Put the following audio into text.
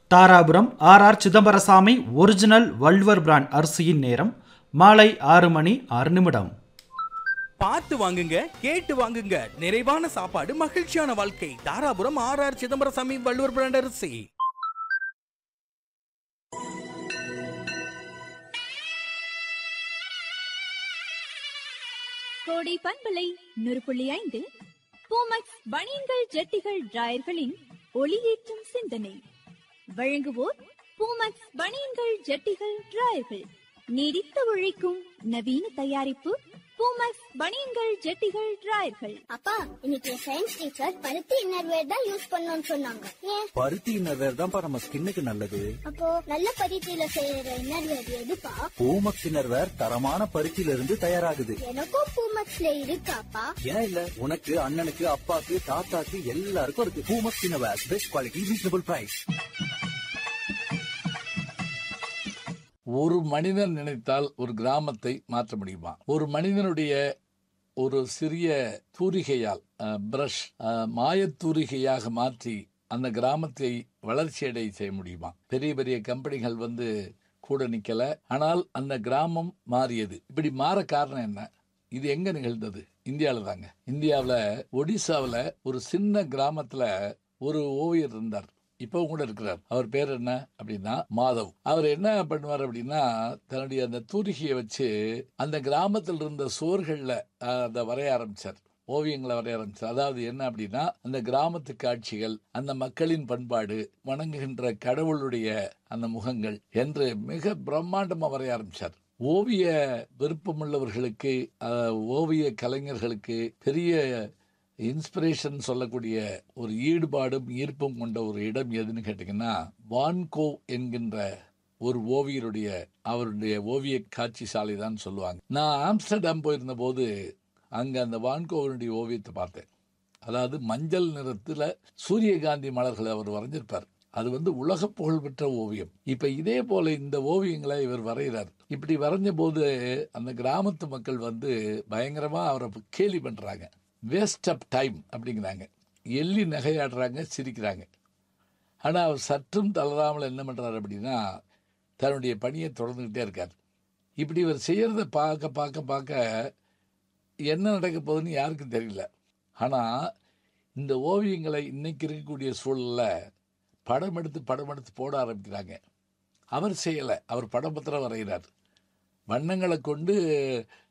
Dharapuram R R Chidambarasamy original Valluvar brand அரிசியின் நேரம் மாலை ஆறு மணி ஆறு நிமிடம் பார்த்து வாங்குங்க கேட்டு வாங்குங்க நிறைவான சாப்பாடு மகிழ்ச்சியான வாழ்க்கை Dharapuram R R Chidambarasamy Valluvar brand அரிசி கோடை பண்பலை நூறு புள்ளி ஐந்து பூமக்ஸ் பனியன்கள் ஜட்டிகள் டிராயர்களின் ஒளியேற்றும் சிந்தனை வழங்குவோர் பூமக்ஸ் பனியன்கள் ஜட்டிகள் டிராயர்கள் நீடித்து உழைக்கும் நவீன தயாரிப்பு பூமக்ஸ் பனியன்கள் ஜட்டிகள் டிராயர்கள் அப்பா இன்னைக்கு சயின்ஸ் டீச்சர் பருத்தி இன்னர்வேர் தான் யூஸ் பண்ணணும்னு சொன்னாங்க ஏன் பருத்தி இன்னர்வேர் தான்ப்பா நம்ம ஸ்கின்னுக்கு நல்லது அப்போ நல்ல பருத்தியில செய்யற இன்னர்வேர் எதுப்பா பூமக்ஸ் இன்னர்வேர் தரமான பருத்தியில இருந்து தயாராகுது எனக்கும் பூமக்ஸ்ல இருக்காப்பா ஏன் இல்ல உனக்கு அண்ணனுக்கு அப்பாக்கு தாத்தாக்கு எல்லாருக்கும் இருக்கு Poomex innerwear best quality reasonable price ஒரு மனிதன் நினைத்தால் ஒரு கிராமத்தை மாற்ற முடியுமா ஒரு மனிதனுடைய ஒரு சிறிய தூரிகையால் பிரஷ் மாயத்தூரிகையாக மாற்றி அந்த கிராமத்தை வளர்ச்சியடை செய்ய முடியுமா பெரிய பெரிய கம்பெனிகள் வந்து கூட நிக்கல ஆனால் அந்த கிராமம் மாறியது இப்படி மாற காரணம் என்ன இது எங்க நிகழ்ந்தது இந்தியாவில் தாங்க இந்தியாவில் ஒடிசாவில் ஒரு சின்ன கிராமத்துல ஒரு ஓவியர் இருந்தார் இப்போ கூட இருக்கிறார் அவர் பேர் என்ன அப்படின்னா மாதவ் அவர் என்ன பண்ணுவார் அப்படின்னா தன்னுடைய அந்த தூரிகையை வச்சு அந்த கிராமத்தில் இருந்த சுவர்கள்ல அஹ், அதை வரைய ஆரம்பிச்சார் ஓவியங்களை வரைய ஆரம்பிச்சார் அதாவது என்ன அப்படின்னா அந்த கிராமத்து காட்சிகள் அந்த மக்களின் பண்பாடு வணங்குகின்ற கடவுளுடைய அந்த முகங்கள் என்று மிக பிரம்மாண்டமா வரைய ஆரம்பிச்சார் ஓவிய விருப்பமுள்ளவர்களுக்கு அஹ், ஓவிய கலைஞர்களுக்கு பெரிய இன்ஸ்பிரேஷன் சொல்லக்கூடிய ஒரு ஈடுபாடும் ஈர்ப்பும் கொண்ட ஒரு இடம் எதுன்னு கேட்டிங்கன்னா வான்கோ என்கின்ற ஒரு ஓவியருடைய அவருடைய ஓவிய காட்சி சாலை தான் சொல்லுவாங்க நான் ஆம்ஸ்டர்டாம் போயிருந்த போது அங்க அந்த வான்கோவனுடைய ஓவியத்தை பார்த்தேன் அதாவது மஞ்சள் நிறத்துல சூரியகாந்தி மலர்களை அவர் வரைஞ்சிருப்பார் அது வந்து உலக புகழ்பெற்ற ஓவியம் இப்ப இதே போல இந்த ஓவியங்களை இவர் வரைகிறார் இப்படி வரைஞ்ச போது அந்த கிராமத்து மக்கள் வந்து பயங்கரமா அவரை கேலி பண்றாங்க வேஸ்ட் ஆஃப் டைம் அப்படிங்கிறாங்க எள்ளி நகையாடுறாங்க சிரிக்கிறாங்க ஆனா அவர் சற்றும் தளராமல் என்ன பண்றாரு அப்படின்னா தன்னுடைய பணியை தொடர்ந்துகிட்டே இருக்கார் இப்படி இவர் செய்யறத பார்க்க பார்க்க பார்க்க என்ன நடக்க போகுதுன்னு யாருக்கும் தெரியல ஆனா இந்த ஓவியங்களை இன்னைக்கு இருக்கக்கூடிய சூழல்ல படம் எடுத்து படம் எடுத்து போட ஆரம்பிக்கிறாங்க அவர் செய்யல அவர் படம் பத்திரம் வரைகிறார் வண்ணங்களை கொண்டு